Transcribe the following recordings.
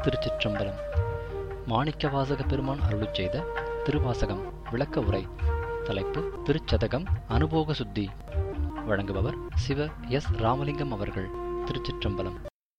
திருச்சிற்றம்பலம் மாணிக்கவாசக பெருமான் அருளுச் செய்த திருவாசகம் விளக்க உரை தலைப்பு திருச்சதகம் அனுபோக சுத்தி வழங்குபவர் சிவ எஸ் ராமலிங்கம் அவர்கள் திருச்சிற்றம்பலம்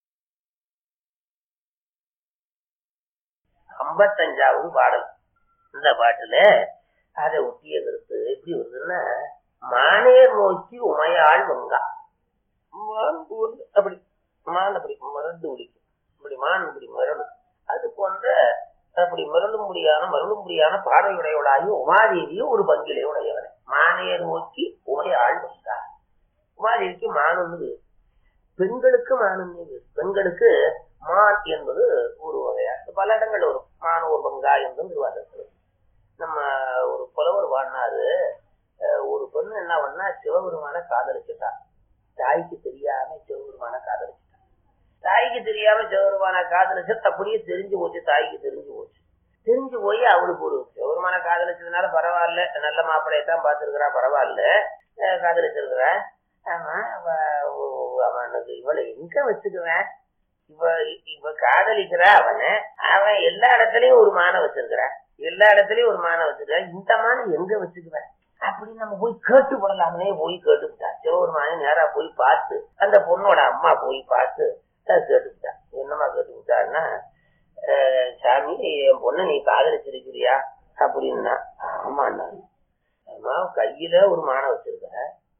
ஐம்பத்தஞ்சாவது பாடல் இந்த பாட்டுல அதை ஒட்டிய கருத்து எப்படி வருதுன்னா மானேர் நோக்கி உமையாள் வங்கா மான் போல் அப்படி மான் அப்படி மறந்து பிடிக்கும் இப்படி மான் இப்படி மரணும் அது போன்ற அப்படி மருளும்படியான மருளும்படியான பார்வையுடையவளாகி உமாதேவியும் ஒரு பங்கிலே உடையவனை மானேர் நோக்கி உமையாள் வங்கா உமாதேவிக்கு மானுன்னு பேரு. பெண்களுக்கு மானுன்னு பேரு. பெண்களுக்கு மான் என்பது ஒரு வகையா பல இடங்கள்ல வரும் மான் ஒரு பங்கா என்றும் திருவாசகத்தில் நம்ம ஒரு புலவர் வாழ்னாரு அஹ் ஒரு பொண்ணு என்ன பண்ணா சிவபெருமான காதலிச்சுட்டா தாய்க்கு தெரியாம சிவபெருமான காதலிச்சுட்டா தாய்க்கு தெரியாம சிவபெருமான காதலிச்சு அப்படியே தெரிஞ்சு போச்சு தாய்க்கு தெரிஞ்சு போச்சு தெரிஞ்சு போய் அவளுக்கு ஒரு சிவபெருமான காதலிச்சதுனால பரவாயில்ல நல்ல மாப்பிள்ளையை தான் பார்த்துருக்கிறா பரவாயில்ல அஹ் காதலிச்சிருக்கிறா ஆமா அவ- ஓ- அவனுக்கு இவளை எங்க வச்சுக்குவேன் இவ இவ காதலிக்கிறா அவனை அவன் எல்லா இடத்துலயும் ஒரு மான வச்சிருக்கிறான் எல்லா இடத்துலயும் ஒரு மான வச்சிருக்கான் இந்த மான எங்க வச்சுக்குவேன் அப்படின்னு நம்ம போய் கேட்டு போடலாமனே போய் கேட்டுக்கிட்டா சிவபெருமானே நேரா போய் பார்த்து அந்த பொண்ணோட அம்மா போய் பார்த்து அஹ் கேட்டுக்கிட்டா என்னம்மா கேட்டுக்கிட்டான்னா அஹ் சாமி என் பொண்ணை நீ காதலிச்சிருக்கிறியா அப்படின்னா ஆமாண்ணா அம்மா கையில ஒரு மான வச்சிருக்கிற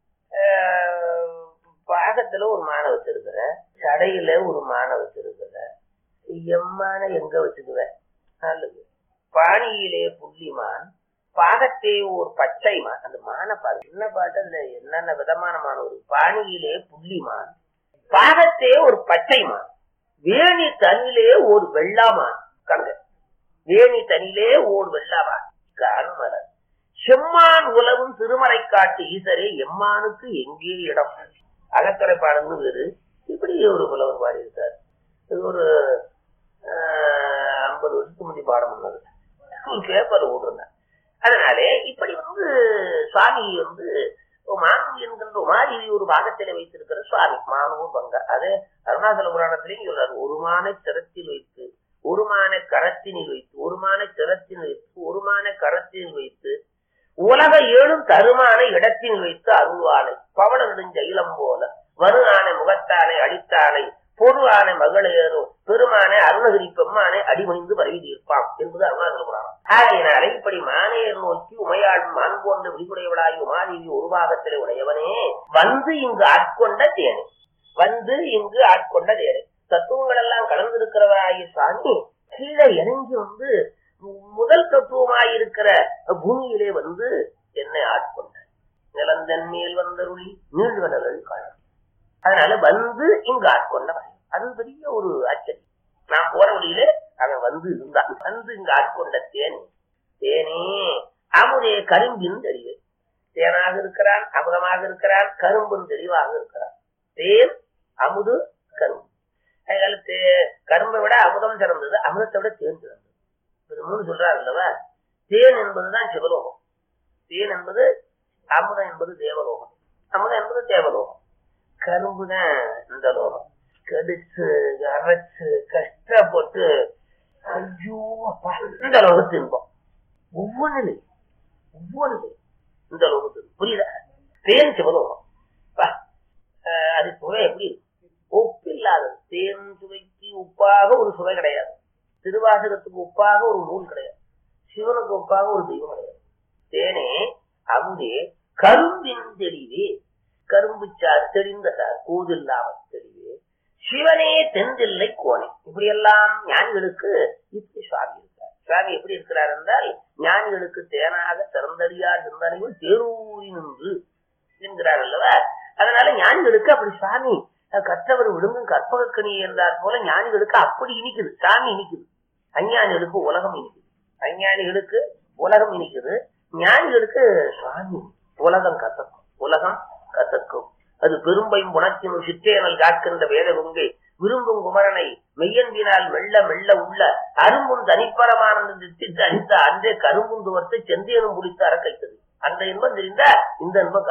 அஹ் பாகத்துல ஒரு மான வச்சிருக்கிற சடையில ஒரு மான வச்சிருக்கிற எம்மான எங்க வச்சுக்குவ நல்லது பாணியிலே புள்ளிமான் பாகத்தே ஒரு பச்சை மான் அந்த மான பாரு என்ன பாட்டு அதுல என்னென்ன விதமான மான் ஒரு பாணியிலே புள்ளிமான் பாகத்தே ஒரு பச்சை மான் வேணி தனிலே ஒரு வெள்ளாமான் கங்க வேணி தனிலே ஓர் வெள்ளாமான் காணுமலர் செம்மான் உலவும் திருமறை காட்டு ஈசரே எம்மானுக்கு எங்கே இடம் அகத்தரை பாடல்னு வேறு இப்படி ஒரு புலவர் பாடியிருக்கார் இது ஒரு ஐம்பது வருஷத்துக்கு முந்தி பாடம் பண்ணது பேப்பர் ஓடுறேன் அதனாலே இப்படி வந்து சுவாமி வந்து மானு என்கின்ற உமாதேவி ஒரு பாகத்திலே வைத்திருக்கிற சுவாமி மானு பங்க அதே அருணாச்சல புராணத்திலையும் சொல்றாரு ஒரு மானை சிரத்தில் வைத்து ஒரு மானை கரத்தினில் வைத்து ஒரு மானை சிரத்தினில் வைத்து ஒரு மானை கரத்தினில் வைத்து உலக ஏழும் தருமான இடத்தில் வைத்து அருள்வானை பவள நெடுஞ்செயிலம் போல வரு ஆனை முகத்தானை அழித்தானை பொரு ஆனை மகளேறும் பெருமானை அருணகிரி பெம்மானை அடிமணிந்து பரவி தீர்ப்பான் என்பது அருணாச்சல புராணம் ஆகையினாலே இப்படி மானையர் நோக்கி உமையாள் மான் போன்ற விழிப்புடையவளாகி உமாதேவி ஒரு பாகத்திலே உடையவனே வந்து இங்கு ஆட்கொண்ட தேனே வந்து இங்கு ஆட்கொண்ட தேனே தத்துவங்கள் எல்லாம் கலந்திருக்கிறவராகிய சுவாமி கீழே இறங்கி வந்து முதல் தத்துவமாயிருக்கிற பூமியிலே வந்து என்னை ஆட்கொண்ட நிலந்தன் மேல் வந்தருளி நீழ்வனர்கள் காணும் அதனால வந்து இங்கு ஆட்கொண்டவன் அது பெரிய ஒரு ஆச்சரியம் நான் போற வழியில அவன் வந்து இருந்தான் வந்து இங்கு ஆட்கொண்ட தேனே தேனே அமுதே கரும்பின் தெளிவு தேனாக இருக்கிறான் அமுதமாக இருக்கிறான் கரும்பும் தெளிவாக இருக்கிறான் தேன் அமுது கரும்பு அதனால தே- கரும்பை விட அமுதம் சிறந்தது அமுதத்தை விட தேன் சிறந்தது இது மூணு சொல்றாரு அல்லவா தேன் என்பதுதான் சிவலோகம் தேன் என்பது அமுதம் என்பது தேவலோகம் அமுதம் என்பது தேவலோகம் கரும்பு தான் இந்த லோகம் கடிச்சு அரைச்சு கஷ்டப்பட்டு ஐயோ அப்பா, இந்த லோகத்து இன்பம் ஒவ்வொன்றிலும் ஒவ்வொன்றிலும் இந்த லோகத்து புரியுதா தேன் சிவலோகம் பா, அஹ் அது சுவை எப்படி இருக்கு ஒப்பில்லாதது தேன் சுவைக்கு உப்பாக ஒரு சுவை கிடையாது திருவாசகத்துக்கு ஒப்பாக ஒரு நூல் கிடையாது சிவனுக்கு ஒப்பாக ஒரு தெய்வம் கிடையாது தேனே அமுதே கரும்பின் தெளிவே கரும்பு சார் தெளிந்த சார் கூதில்லாமல் தெளிவே சிவனே தென்தில்லை கோணே இப்படி எல்லாம் ஞானிகளுக்கு இப்படி சுவாமி இருக்கார் சுவாமி எப்படி இருக்கிறார் என்றால் ஞானிகளுக்கு தேனாக திறந்தறியார் சிந்தனைகள் தேரூரி நின்று என்கிறார் அல்லவா அதனால ஞானிகளுக்கு அப்படி சாமி அஹ், கற்றவர் விழுங்கும் கற்பகக்கணி என்றார் போல ஞானிகளுக்கு அப்படி இனிக்குது சாமி இனிக்குது அஞ்ஞானிகளுக்கு உலகம் இனிக்குது அஞ்ஞானிகளுக்கு உலகம் இனிக்குது ஞானிகளுக்கு சுவாமி உலகம் கசக்கும் உலகம் கசக்கும் அது பெரும்பையும் புணத்தினும் சிற்றேனல் காக்கின்ற வேத குங்கை விரும்பும் குமரனை மெய்யன்பினால் மெல்ல மெல்ல உள்ள அரும்பும் தனிப்பரமானந்த திட்டிட்டு அடித்த அன்றே கரும்பும் துவர்த்து செந்தேனும் புடித்து அறக்கைத்தது அந்த இன்பம் தெரிந்தா இந்த இன்பம்